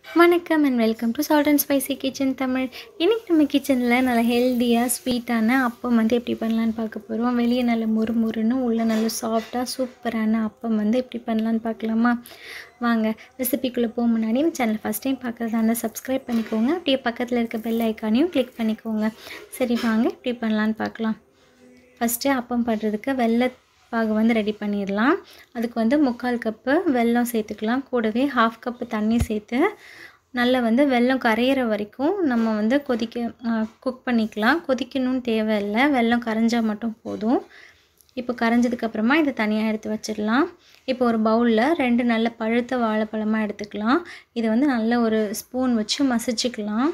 வணக்கம் and welcome to salt and spicy kitchen Tamil இன்றைக்கி நம்ம கிச்சனில் நல்ல ஹெல்த்தியாக ஸ்வீட்டான அப்பம் வந்து எப்படி பண்ணலான்னு பார்க்க போகிறோம் வெளியே நல்ல முறு முறுன்னு உள்ளே நல்ல சாஃப்டாக சூப்பரான அப்பம் வந்து எப்படி பண்ணலான்னு பார்க்கலாமா வாங்க ரெசிபிக்குள்ளே போக முன்னாடி நம்ம சேனல் ஃபஸ்ட் டைம் பார்க்குறதா இருந்தால் சப்ஸ்கிரைப் பண்ணிக்கோங்க அப்படியே பக்கத்தில் இருக்க பெல் ஐக்கானையும் கிளிக் பண்ணிக்கோங்க சரி வாங்க எப்படி பண்ணலான்னு பார்க்கலாம் ஃபஸ்ட்டு அப்பம் பண்ணுறதுக்கு வெள்ளை பாகு வந்து ரெடி பண்ணிடலாம் அதுக்கு வந்து முக்கால் கப்பு வெல்லம் சேர்த்துக்கலாம் கூடவே ஹாஃப் கப்பு தண்ணி சேர்த்து நல்லா வந்து வெல்லம் கரையிற வரைக்கும் நம்ம வந்து கொதிக்க குக் பண்ணிக்கலாம் கொதிக்கணும்னு தேவையில்லை வெல்லம் கரைஞ்சால் மட்டும் போதும் இப்போ கரைஞ்சதுக்கப்புறமா இதை தனியாக எடுத்து வச்சிடலாம் இப்போ ஒரு பவுலில் ரெண்டு நல்ல பழுத்த வாழைப்பழமாக எடுத்துக்கலாம் இதை வந்து நல்ல ஒரு ஸ்பூன் வச்சு மசிச்சுக்கலாம்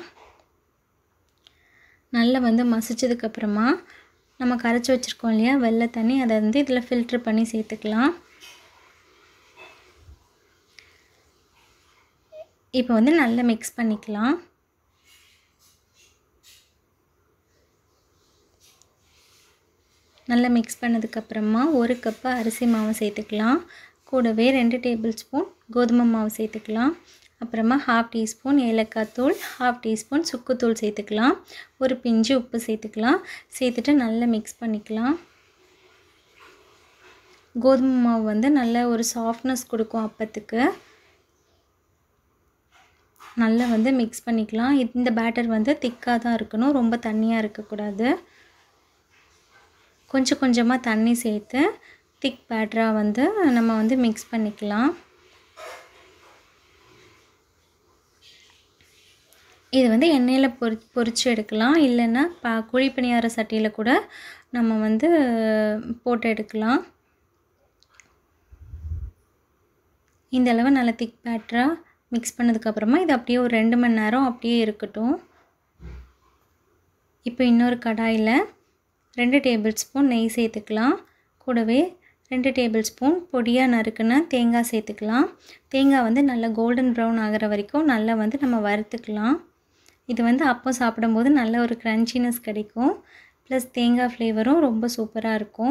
நல்லா வந்து மசிச்சதுக்கப்புறமா நம்ம கரைச்சி வச்சுருக்கோம் இல்லையா வெள்ளை தண்ணி அதை வந்து இதில் ஃபில்ட்ரு பண்ணி சேர்த்துக்கலாம் இப்போ வந்து நல்லா மிக்ஸ் பண்ணிக்கலாம் நல்லா மிக்ஸ் பண்ணதுக்கப்புறமா ஒரு கப்பு அரிசி மாவு சேர்த்துக்கலாம் கூடவே ரெண்டு டேபிள் ஸ்பூன் கோதுமை மாவு சேர்த்துக்கலாம் அப்புறமா ஹாஃப் டீஸ்பூன் ஏலக்காய் தூள் ஹாஃப் டீஸ்பூன் சுக்குத்தூள் சேர்த்துக்கலாம் ஒரு பிஞ்சு உப்பு சேர்த்துக்கலாம் சேர்த்துட்டு நல்லா மிக்ஸ் பண்ணிக்கலாம் கோதுமை மாவு வந்து நல்ல ஒரு சாஃப்ட்னஸ் கொடுக்கும் அப்பத்துக்கு நல்லா வந்து மிக்ஸ் பண்ணிக்கலாம் இந்த பேட்டர் வந்து திக்காக தான் இருக்கணும் ரொம்ப தண்ணியாக இருக்கக்கூடாது கொஞ்சம் கொஞ்சமாக தண்ணி சேர்த்து திக் பேட்டராக வந்து நம்ம வந்து மிக்ஸ் பண்ணிக்கலாம் இது வந்து எண்ணெயில் பொரி பொரித்து எடுக்கலாம் இல்லைன்னா பா குழி பணியார சட்டியில் கூட நம்ம வந்து போட்டு எடுக்கலாம் இந்த அளவு நல்லா திக் பேட்டராக மிக்ஸ் பண்ணதுக்கப்புறமா இது அப்படியே ஒரு ரெண்டு மணி நேரம் அப்படியே இருக்கட்டும் இப்போ இன்னொரு கடாயில் ரெண்டு டேபிள் ஸ்பூன் நெய் சேர்த்துக்கலாம் கூடவே ரெண்டு டேபிள் ஸ்பூன் பொடியாக நறுக்குன தேங்காய் சேர்த்துக்கலாம் தேங்காய் வந்து நல்லா கோல்டன் ப்ரௌன் ஆகிற வரைக்கும் நல்லா வந்து நம்ம வறுத்துக்கலாம் இது வந்து அப்போ சாப்பிடும்போது நல்ல ஒரு க்ரன்ச்சினஸ் கிடைக்கும் ப்ளஸ் தேங்காய் ஃப்ளேவரும் ரொம்ப சூப்பராக இருக்கும்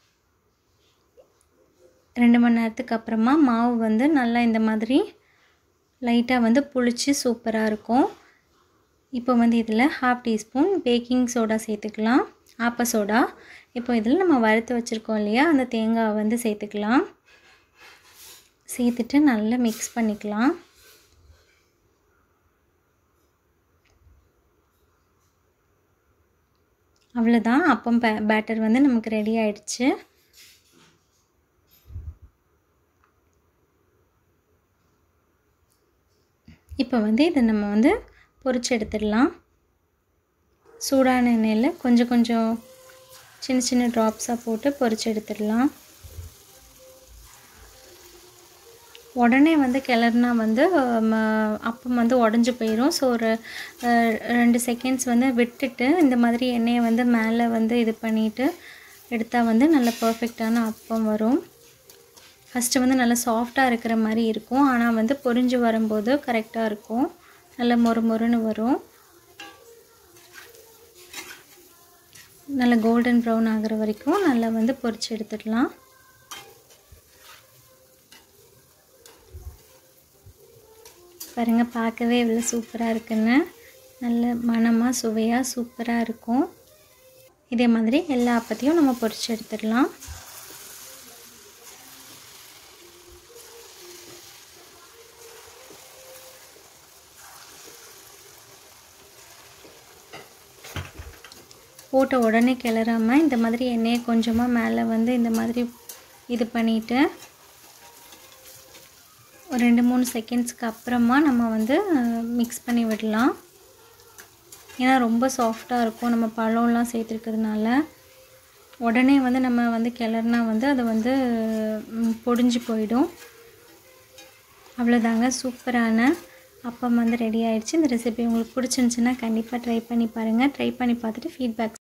ரெண்டு மணி நேரத்துக்கு அப்புறமா மாவு வந்து நல்லா இந்த மாதிரி லைட்டாக வந்து புளிச்சு சூப்பராக இருக்கும் இப்போ வந்து இதில் ஹாஃப் டீஸ்பூன் பேக்கிங் சோடா சேர்த்துக்கலாம் ஆப்ப சோடா இப்போ இதில் நம்ம வறுத்து வச்சுருக்கோம் இல்லையா அந்த தேங்காவை வந்து சேர்த்துக்கலாம் சேர்த்துட்டு நல்லா மிக்ஸ் பண்ணிக்கலாம் அவ்வளோதான் அப்பம் பே பேட்டர் வந்து நமக்கு ரெடி ஆயிடுச்சு இப்போ வந்து இதை நம்ம வந்து பொரிச்சு எடுத்துடலாம் சூடான எண்ணெயில் கொஞ்சம் கொஞ்சம் சின்ன சின்ன ட்ராப்ஸாக போட்டு பொரிச்சு எடுத்துடலாம் உடனே வந்து கிளறுனா வந்து அப்பம் வந்து உடஞ்சி போயிடும் ஸோ ஒரு ரெண்டு செகண்ட்ஸ் வந்து விட்டுட்டு இந்த மாதிரி எண்ணெயை வந்து மேலே வந்து இது பண்ணிவிட்டு எடுத்தால் வந்து நல்ல பர்ஃபெக்டான அப்பம் வரும் ஃபஸ்ட்டு வந்து நல்லா சாஃப்டாக இருக்கிற மாதிரி இருக்கும் ஆனால் வந்து பொரிஞ்சு வரும்போது கரெக்டாக இருக்கும் நல்ல மொறு மொறுன்னு வரும் நல்ல கோல்டன் ப்ரௌன் ஆகிற வரைக்கும் நல்லா வந்து பொரிச்சு எடுத்துடலாம் பாருங்கள் பார்க்கவே இவ்வளோ சூப்பராக இருக்குன்னு நல்ல மணமாக சுவையாக சூப்பராக இருக்கும் இதே மாதிரி எல்லா அப்பத்தையும் நம்ம பொரிச்சு எடுத்துடலாம் போட்ட உடனே கிளறாமல் இந்த மாதிரி எண்ணெயை கொஞ்சமாக மேலே வந்து இந்த மாதிரி இது பண்ணிவிட்டு ஒரு ரெண்டு மூணு செகண்ட்ஸ்க்கு அப்புறமா நம்ம வந்து மிக்ஸ் பண்ணி விடலாம் ஏன்னா ரொம்ப சாஃப்டாக இருக்கும் நம்ம பழம்லாம் சேர்த்துருக்கிறதுனால உடனே வந்து நம்ம வந்து கிளறுனா வந்து அது வந்து பொடிஞ்சு போயிடும் அவ்வளோதாங்க சூப்பரான அப்பம் வந்து ரெடி ஆகிடுச்சு இந்த ரெசிபி உங்களுக்கு பிடிச்சிருந்துச்சின்னா கண்டிப்பாக ட்ரை பண்ணி பாருங்கள் ட்ரை பண்ணி பார்த்துட்டு ஃபீட்பேக்